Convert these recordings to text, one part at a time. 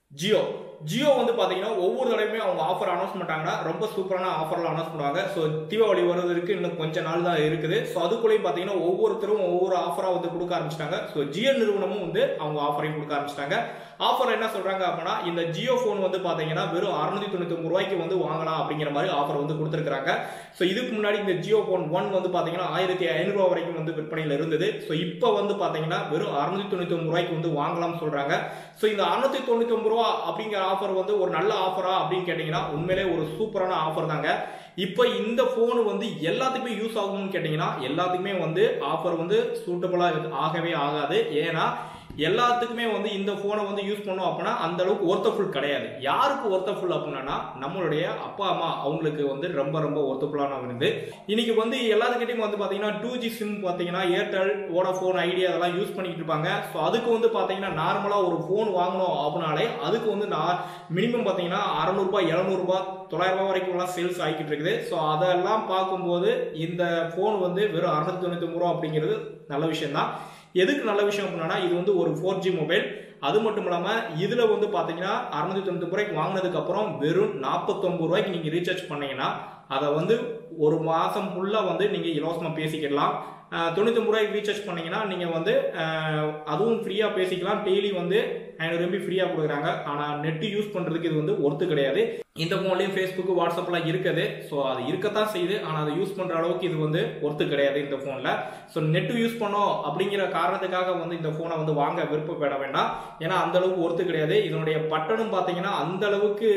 ஜியோ ஜியோ வந்து பாத்தீங்கன்னா ஒவ்வொரு தடவையுமே அவங்க ஆஃபர் அனௌன்ஸ் பண்ணிட்டாங்கன்னா ரொம்ப சூப்பரான ஆஃபர்ல அனௌன்ஸ் பண்ணுவாங்க ஸோ தீபாவளி வருவதற்கு இன்னும் கொஞ்ச நாள் தான் இருக்குது ஸோ அதுக்குள்ளேயும் பாத்தீங்கன்னா ஒவ்வொருத்தரும் ஒவ்வொரு ஆஃபரா வந்து கொடுக்க ஆரம்பிச்சிட்டாங்க ஸோ ஜியோ நிறுவனமும் வந்து அவங்க ஆஃபரையும் கொடுக்க ஆரம்பிச்சிட்டாங்க ஆஃபர் என்ன சொல்றாங்க அப்படின்னா இந்த ஜியோ ஃபோன் வந்து பாத்தீங்கன்னா வெறும் அறுநூத்தி தொண்ணூத்தி ஒன்பது ரூபாய்க்கு வந்து வாங்கலாம் அப்படிங்கிற மாதிரி ஆஃபர் வந்து கொடுத்துருக்காங்க ஸோ இதுக்கு முன்னாடி இந்த ஜியோ ஃபோன் ஒன் வந்து பாத்தீங்கன்னா ஆயிரத்தி ஐநூறு ரூபா வரைக்கும் வந்து விற்பனையில் இருந்தது ஸோ இப்போ வந்து பாத்தீங்கன்னா வெறும் அறுநூத்தி தொண்ணூத்தி ஒன்பது ரூபாய்க்கு வந்து வாங்கலாம்னு சொல்றாங்க ஸோ இந்த அறுநூத்தி தொண்ணூத்தி ஒன்பது ரூபா அப்படிங்கிற ஆஃபர் வந்து ஒரு நல்ல ஆஃபரா அப்படின்னு கேட்டீங்கன்னா உண்மையிலே ஒரு சூப்பரான ஆஃபர் தாங்க இப்போ இந்த ஃபோன் வந்து எல்லாத்துக்குமே யூஸ் ஆகும்னு கேட்டீங்கன்னா எல்லாத்துக்குமே வந்து ஆஃபர் வந்து சூட்டபுளா ஆகவே ஆகாது ஏன்னா எல்லாத்துக்குமே வந்து இந்த போனை வந்து யூஸ் பண்ணோம் அப்படின்னா அந்த அளவுக்கு ஒர்த்தஃபுல் கிடையாது யாருக்கு ஒர்த்தஃபுல் அப்படின்னா நம்மளுடைய அப்பா அம்மா அவங்களுக்கு வந்து ரொம்ப ரொம்ப ஒர்த்தஃபுல்லான இருந்து இன்னைக்கு வந்து எல்லாத்துக்கிட்டையும் வந்து பாத்தீங்கன்னா டூ ஜி சிம் பாத்தீங்கன்னா ஏர்டெல் வோடாஃபோன் ஐடியா அதெல்லாம் யூஸ் பண்ணிட்டு இருப்பாங்க ஸோ அதுக்கு வந்து பாத்தீங்கன்னா நார்மலா ஒரு ஃபோன் வாங்கணும் அப்படின்னாலே அதுக்கு வந்து நான் மினிமம் பாத்தீங்கன்னா அறநூறுபா எழுநூறுபா தொள்ளாயிரம் ரூபாய் வரைக்கும் எல்லாம் சேல்ஸ் ஆகிட்டு இருக்குது ஸோ அதெல்லாம் பார்க்கும்போது இந்த ஃபோன் வந்து வெறும் அறுநூத்தி தொண்ணூத்தி ரூபா அப்படிங்கிறது நல்ல விஷயம் தான் எதுக்கு நல்ல விஷயம் அப்படின்னா இது வந்து ஒரு ஃபோர் ஜி மொபைல் அது மட்டும் இல்லாம இதுல வந்து பாத்தீங்கன்னா அறுநூத்தி தொண்ணூத்தி ரூபாய்க்கு வாங்கினதுக்கு அப்புறம் வெறும் நாற்பத்தொன்பது ரூபாய்க்கு நீங்க ரீசார்ஜ் பண்ணீங்கன்னா அதை வந்து ஒரு மாசம் ஃபுல்லா வந்து நீங்க இலவசமா பேசிக்கலாம் தொண்ணூத்தி ரூபாய்க்கு ரீசார்ஜ் பண்ணீங்கன்னா நீங்க வந்து அதுவும் ஃப்ரீயா பேசிக்கலாம் டெய்லி வந்து ஐநூறு எம்பி ஃப்ரீயா கொடுக்குறாங்க ஆனா நெட் யூஸ் பண்றதுக்கு இது வந்து ஒர்த்து கிடையாது இந்த போன்லயும் ஃபேஸ்புக் வாட்ஸ்அப்லாம் இருக்குது ஸோ அது இருக்கத்தான் செய்யுது ஆனா அதை யூஸ் பண்ற அளவுக்கு இது வந்து ஒர்த்து கிடையாது இந்த போன்ல ஸோ நெட் யூஸ் பண்ணோம் அப்படிங்கிற காரணத்துக்காக வந்து இந்த போனை வந்து வாங்க விருப்பப்பட வேண்டாம் ஏன்னா அந்த அளவுக்கு ஒர்த்து கிடையாது இதனுடைய பட்டனும் பாத்தீங்கன்னா அந்த அளவுக்கு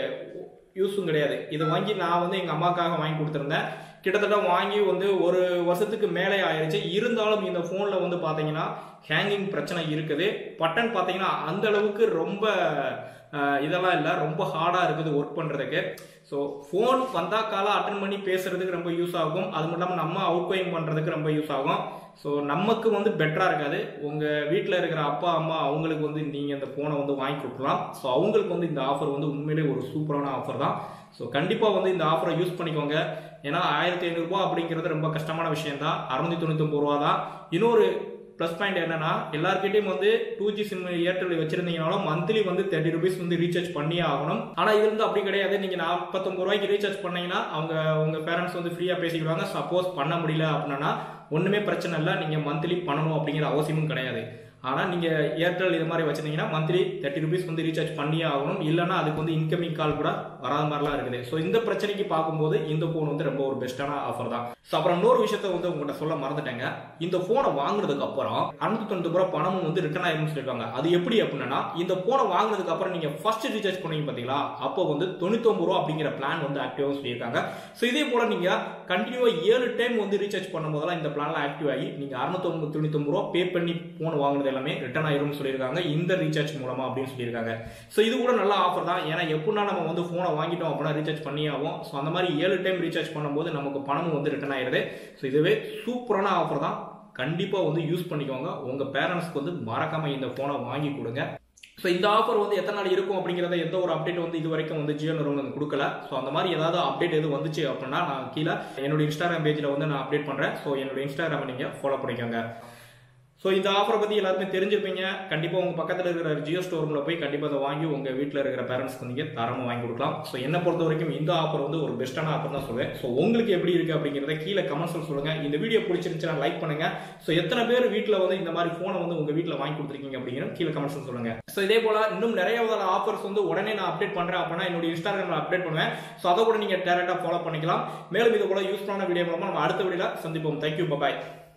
யூஸும் கிடையாது இதை வாங்கி நான் வந்து எங்க அம்மாக்காக வாங்கி கொடுத்துருந்தேன் கிட்டத்தட்ட வாங்கி வந்து ஒரு வருஷத்துக்கு மேலே ஆயிடுச்சு இருந்தாலும் இந்த ஃபோனில் வந்து பார்த்தீங்கன்னா ஹேங்கிங் பிரச்சனை இருக்குது பட்டன் பார்த்தீங்கன்னா அந்த அளவுக்கு ரொம்ப இதெல்லாம் இல்லை ரொம்ப ஹார்டாக இருக்குது ஒர்க் பண்ணுறதுக்கு ஸோ ஃபோன் வந்தால் காலம் அட்டன் பண்ணி பேசுறதுக்கு ரொம்ப யூஸ் ஆகும் அது மட்டும் இல்லாமல் நம்ம அவுட் கோயிங் பண்ணுறதுக்கு ரொம்ப யூஸ் ஆகும் ஸோ நமக்கு வந்து பெட்டராக இருக்காது உங்கள் வீட்டில் இருக்கிற அப்பா அம்மா அவங்களுக்கு வந்து நீங்கள் இந்த ஃபோனை வந்து வாங்கி கொடுக்கலாம் ஸோ அவங்களுக்கு வந்து இந்த ஆஃபர் வந்து உண்மையிலே ஒரு சூப்பரான ஆஃபர் தான் ஸோ கண்டிப்பாக வந்து இந்த ஆஃபரை யூஸ் பண்ணிக்கோங்க ஏன்னா ஆயிரத்தி ஐநூறுரூபா அப்படிங்கிறது ரொம்ப கஷ்டமான விஷயம் தான் அறுநூத்தி தொண்ணூத்தி ஒன்பது ரூபா தான் இன்னொரு ப்ளஸ் பாயிண்ட் என்னன்னா எல்லாருக்கிட்டையும் வந்து டூ ஜி சிம் ஏர்டெல் வச்சிருந்தீங்கனாலும் மந்த்லி வந்து தேர்ட்டி ருபீஸ் வந்து ரீசார்ஜ் பண்ணியே ஆகணும் ஆனா இது வந்து அப்படி கிடையாது நீங்க நாற்பத்தொன்பது ரூபாய்க்கு ரீசார்ஜ் பண்ணீங்கன்னா அவங்க உங்க பேரண்ட்ஸ் வந்து ஃப்ரீயா பேசிக்கிடுவாங்க சப்போஸ் பண்ண முடியல அப்படின்னா ஒண்ணுமே பிரச்சனை இல்லை நீங்க மந்த்லி பண்ணணும் அப்படிங்கிற அவசியமும் கிடையாது ஆனா நீங்க ஏர்டெல் இது மாதிரி வச்சிருந்தீங்கன்னா மந்த்லி தேர்ட்டி ருபீஸ் வந்து ரீசார்ஜ் பண்ணியே ஆகணும் இல்லைன்னா அதுக்கு வந்து இன்கமிங் கால் கூட வராத மாதிரிலாம் இருக்குது ஸோ இந்த பிரச்சனைக்கு பார்க்கும்போது இந்த போன் வந்து ரொம்ப ஒரு பெஸ்டான ஆஃபர் தான் ஸோ அப்புறம் இன்னொரு விஷயத்த வந்து உங்கள்கிட்ட சொல்ல மறந்துட்டேங்க இந்த போனை வாங்குனதுக்கு அப்புறம் அறுநூத்தி தொண்ணூத்தி ரூபாய் பணமும் வந்து ரிட்டர்ன் ஆயிரும்னு சொல்லிருக்காங்க அது எப்படி அப்படின்னா இந்த போனை வாங்குனதுக்கு அப்புறம் நீங்க ஃபர்ஸ்ட் ரீசார்ஜ் பண்ணீங்க பாத்தீங்களா அப்போ வந்து தொண்ணூத்தி ஒன்பது ரூபா அப்படிங்கிற பிளான் வந்து ஆக்டிவா சொல்லியிருக்காங்க ஸோ இதே போல நீங்க கண்டினியூவா ஏழு டைம் வந்து ரீசார்ஜ் பண்ணும் போதெல்லாம் இந்த பிளான்ல ஆக்டிவ் ஆகி நீங்க அறுநூத்தி தொண்ணூத்தி ஒன்பது ரூபா பே பண்ணி போன் வாங்குனது எல்லாமே ரிட்டர்ன் ஆயிரும்னு சொல்லியிருக்காங்க இந்த ரீசார்ஜ் மூலமா அப்படின்னு சொல்லியிருக்காங்க ஸோ இது கூட நல்ல ஆஃபர் தான் ஏன்னா எப்படின்னா நம்ம வந்து போனை வாங்கிட்டோம் அப்படின்னா ரீசார்ஜ் பண்ணி ஆகும் ஸோ அந்த மாதிரி ஏழு டைம் ரீசார்ஜ் பண்ணும்போது நமக்கு பணமும் வந்து ரிட்டர்ன் ஆயிருது ஸோ இதுவே சூப்பரான ஆஃபர் தான் கண்டிப்பா வந்து யூஸ் பண்ணிக்கோங்க உங்க பேரண்ட்ஸ்க்கு வந்து மறக்காம இந்த போனை வாங்கி கொடுங்க ஸோ இந்த ஆஃபர் வந்து எத்தனை நாள் இருக்கும் அப்படிங்கிறத எந்த ஒரு அப்டேட் வந்து இது வரைக்கும் வந்து ஜியோ நிறுவனம் கொடுக்கல ஸோ அந்த மாதிரி ஏதாவது அப்டேட் எதுவும் வந்துச்சு அப்படின்னா நான் கீழே என்னோட இன்ஸ்டாகிராம் பேஜில் வந்து நான் அப்டேட் பண்ணுறேன் ஸோ என்னோட இன்ஸ்டாகிராமை நீங்கள் ஃபாலோ பண்ணிக்கோங்க ஸோ இந்த ஆஃபரை பற்றி எல்லாருமே தெரிஞ்சிருப்பீங்க கண்டிப்பாக உங்கள் பக்கத்தில் இருக்கிற ஜியோ ஸ்டோர் ரூமில் போய் கண்டிப்பாக அதை வாங்கி உங்கள் வீட்டில் இருக்கிற பேரண்ட்ஸ்க்கு நீங்கள் தரமாக வாங்கி கொடுக்கலாம் ஸோ என்னை பொறுத்த வரைக்கும் இந்த ஆஃபர் வந்து ஒரு பெஸ்ட்டான ஆஃபர் தான் சொல்லுவேன் ஸோ உங்களுக்கு எப்படி இருக்குது அப்படிங்கிறத கீழே கமெண்ட்ஸில் சொல்லுங்கள் இந்த வீடியோ பிடிச்சிருந்துச்சுன்னா லைக் பண்ணுங்கள் ஸோ எத்தனை பேர் வீட்டில் வந்து இந்த மாதிரி ஃபோனை வந்து உங்கள் வீட்டில் வாங்கி கொடுத்துருக்கீங்க அப்படிங்கிற கீழே கமெண்ட்ஸில் சொல்லுங்கள் ஸோ இதே போல் இன்னும் நிறைய ஆஃபர்ஸ் வந்து உடனே நான் அப்டேட் பண்ணுறேன் அப்படின்னா என்னோட இன்ஸ்டாகிராமில் அப்டேட் பண்ணுவேன் ஸோ அதை கூட நீங்கள் டேரெக்டாக ஃபாலோ பண்ணிக்கலாம் மேலும் இது போல யூஸ்ஃபுல்லான வீடியோ மூலமாக நம்ம அடுத்த வீடியோவில் சந்திப்போம் தேங்க்யூ பாய்